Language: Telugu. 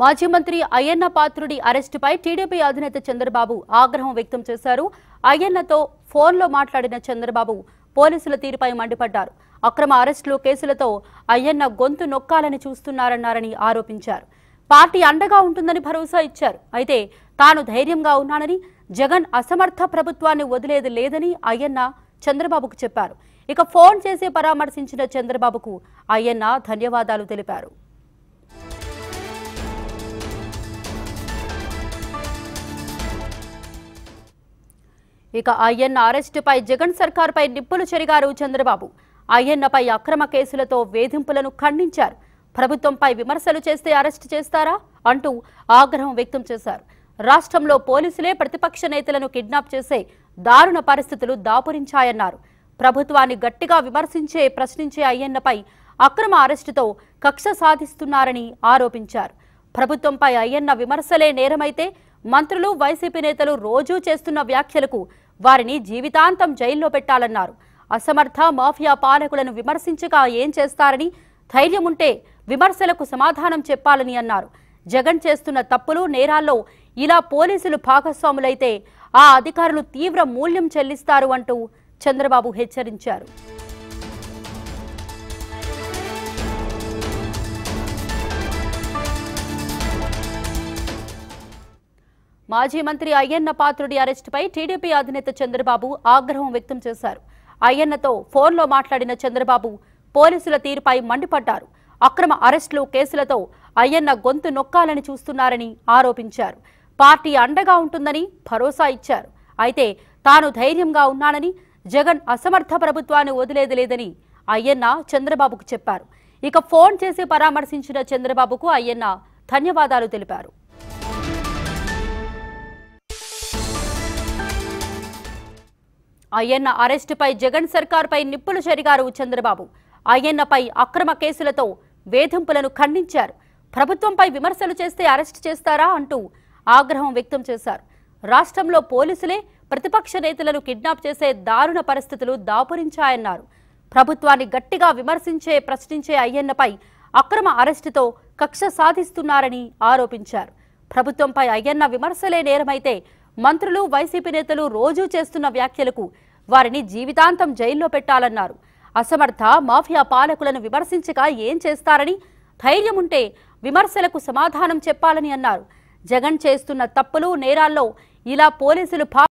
మాజీ మంత్రి అయ్యన్న పాత్రుడి అరెస్టుపై టీడీపీ అధినేత చంద్రబాబు ఆగ్రహం వ్యక్తం చేశారు అయ్యన్నతో ఫోన్లో మాట్లాడిన చంద్రబాబు పోలీసుల తీరుపై మండిపడ్డారు అక్రమ అరెస్టులు కేసులతో అయ్యన్న గొంతు నొక్కాలని చూస్తున్నారన్నారని ఆరోపించారు పార్టీ అండగా ఉంటుందని భరోసా ఇచ్చారు అయితే తాను ధైర్యంగా ఉన్నానని జగన్ అసమర్థ ప్రభుత్వాన్ని వదిలేది లేదని అయ్యన్న చంద్రబాబుకు చెప్పారు ఇక ఫోన్ చేసి పరామర్శించిన చంద్రబాబుకు అయ్యన్న ధన్యవాదాలు తెలిపారు ఇక అయ్యన్న అరెస్టుపై జగన్ సర్కార్పై నిప్పులు చెరిగారు చంద్రబాబు అయ్యన్నపై అక్రమ కేసులతో వేధింపులను ఖండించారు ప్రభుత్వంపై విమర్శలు చేస్తే అరెస్టు చేస్తారా అంటూ ఆగ్రహం వ్యక్తం చేశారు రాష్ట్రంలో పోలీసులే ప్రతిపక్ష నేతలను కిడ్నాప్ చేసే దారుణ పరిస్థితులు దాపురించాయన్నారు ప్రభుత్వాన్ని గట్టిగా విమర్శించే ప్రశ్నించే అయ్యన్నపై అక్రమ అరెస్టుతో కక్ష సాధిస్తున్నారని ఆరోపించారు ప్రభుత్వంపై అయ్యన్న విమర్శలే నేరమైతే మంత్రులు వైసీపీ నేతలు రోజూ చేస్తున్న వ్యాఖ్యలకు వారిని జీవితాంతం జైల్లో పెట్టాలన్నారు అసమర్థ మాఫియా పాలకులను విమర్శించగా ఏం చేస్తారని ధైర్యం ఉంటే విమర్శలకు సమాధానం చెప్పాలని అన్నారు జగన్ చేస్తున్న తప్పులు నేరాల్లో ఇలా పోలీసులు భాగస్వాములైతే ఆ అధికారులు తీవ్ర మూల్యం చెల్లిస్తారు అంటూ చంద్రబాబు హెచ్చరించారు మాజీ మంత్రి అయ్యన్న పాత్రుడి అరెస్టుపై టీడీపీ అధినేత చంద్రబాబు ఆగ్రహం వ్యక్తం చేశారు అయ్యన్నతో ఫోన్లో మాట్లాడిన చంద్రబాబు పోలీసుల తీరుపై మండిపడ్డారు అక్రమ అరెస్టులు కేసులతో అయ్యన్న గొంతు నొక్కాలని చూస్తున్నారని ఆరోపించారు పార్టీ అండగా ఉంటుందని భరోసా ఇచ్చారు అయితే తాను ధైర్యంగా ఉన్నానని జగన్ అసమర్థ ప్రభుత్వాన్ని వదిలేది లేదని అయ్యన్న చంద్రబాబుకు చెప్పారు ఇక ఫోన్ చేసి పరామర్శించిన చంద్రబాబుకు అయ్యన్న ధన్యవాదాలు తెలిపారు అయ్యన్న అరెస్టుపై జగన్ సర్కార్పై నిప్పులు చెరిగారు చంద్రబాబు అయ్యన్నపై అక్రమ కేసులతో వేధింపులను ఖండించారు ప్రభుత్వంపై విమర్శలు చేస్తే అరెస్ట్ చేస్తారా అంటూ ఆగ్రహం వ్యక్తం చేశారు రాష్ట్రంలో పోలీసులే ప్రతిపక్ష నేతలను కిడ్నాప్ చేసే దారుణ పరిస్థితులు దాపురించాయన్నారు ప్రభుత్వాన్ని గట్టిగా విమర్శించే ప్రశ్నించే అయ్యన్నపై అక్రమ అరెస్టుతో కక్ష సాధిస్తున్నారని ఆరోపించారు ప్రభుత్వంపై అయ్యన్న విమర్శలే నేరమైతే మంత్రులు వైసీపీ నేతలు రోజూ చేస్తున్న వ్యాఖ్యలకు వారిని జీవితాంతం జైల్లో పెట్టాలన్నారు అసమర్థ మాఫియా పాలకులను విమర్శించక ఏం చేస్తారని ధైర్యం ఉంటే విమర్శలకు సమాధానం చెప్పాలని అన్నారు జగన్ చేస్తున్న తప్పులు నేరాల్లో ఇలా పోలీసులు భా